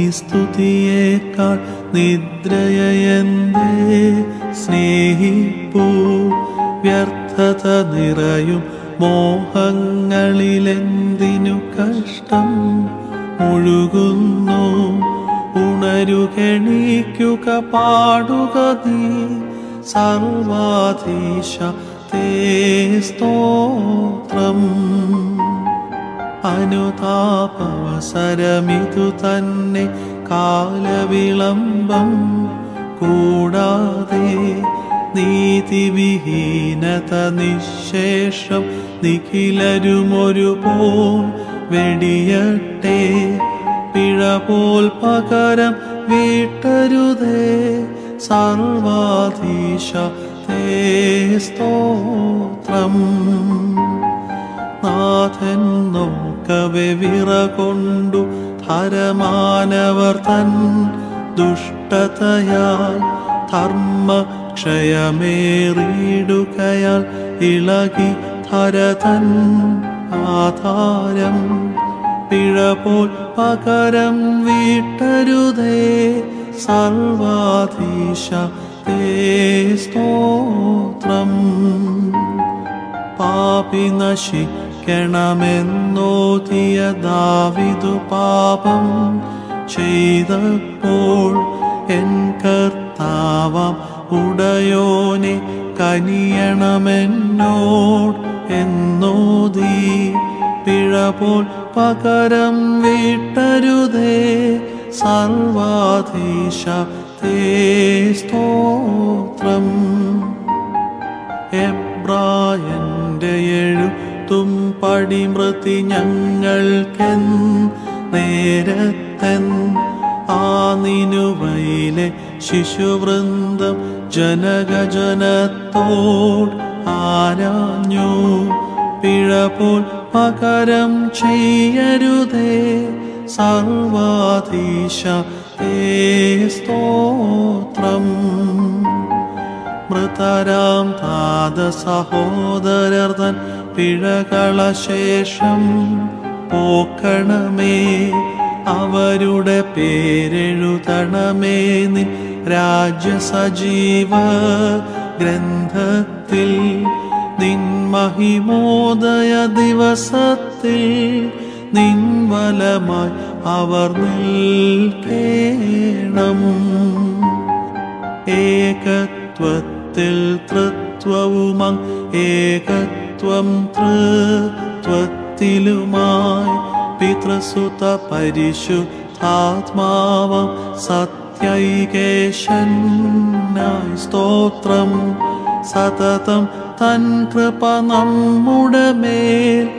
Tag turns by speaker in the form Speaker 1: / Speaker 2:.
Speaker 1: സ്തുതിയേക്കാൾ നിദ്രയന്തേ സ്നേഹിപ്പൂ വ്യർത്ഥത നിറയും മോഹങ്ങളിലെന്തിനു കഷ്ടം മുഴുകുന്നു ഉണരുകെണീക്കുക പാടുക നീ സർവാധീശ തേ സ്തോത്രം അനുതാപവസരമിതു തന്നെ കാലവിളംബം കൂടാതെ നീതിവിഹീനത നിശേഷം നിഖിലരുമൊരുപോൽ വെടിയട്ടെ പിഴ പോൽ പകരം വീട്ടരുതേ സർവാധീശ തേ സ്തോത്രം നാഥൻ നോക്കവെ വിറകൊണ്ടു ധരമാനവർ തൻ ദുഷ്ടതയാൽ ധർമ്മ ക്ഷയമേറിയിടുകയാൽ ഇളകി ധരതൻ ആധാരം പിഴ പോൽ പകരം വീട്ടരുതേ സർവാധീശ തേ സ്തോത്രം പാപി നശിക്കണമെന്നോതിയ ദാവിദു പാപം ചെയ്തപ്പോൾ എൻ കർത്താവാം ഉടയോനെ കനിയണമെന്നോട് എന്നോതി പിഴ പോൽ പകരം വീട്ടരുതേ സർവാധീശ തേ സ്തോത്രം എബ്രായന്റെ എഴുത്തും പടിമൃതി ഞങ്ങൾക്കെൻ നേരത്തൻ ആ നിനുവയിലെ ശിശുവൃന്ദം ജനകജനത്തോട് ആരാഞ്ഞു പിഴ പോൽ പകരം ചെയ്യരുതേ സർവാധീശ തേ സ്തോത്രം മൃതരാം താത സഹോദരർ തൻ പിഴകളശേഷം പോക്കണമേ അവരുടെ പേരെഴുതണമേ നിൻ രാജ്യസജീവ ഗ്രന്ഥത്തിൽ നിൻ മഹിമോദയ ദിവസത്തിൽ നിൻ വലമായി അവർ നിൽക്കേണം ഏകത്വത്തിൽ തൃത്വവുമങ് ഏകത്വം തൃത്വത്തിലുമായി പിതൃസുത പരിശുദ്ധാത്മാവം സത്യൈകേശനായി സ്തോത്രം സതതം തൻ കൃപ നമ്മുടെ മേൽ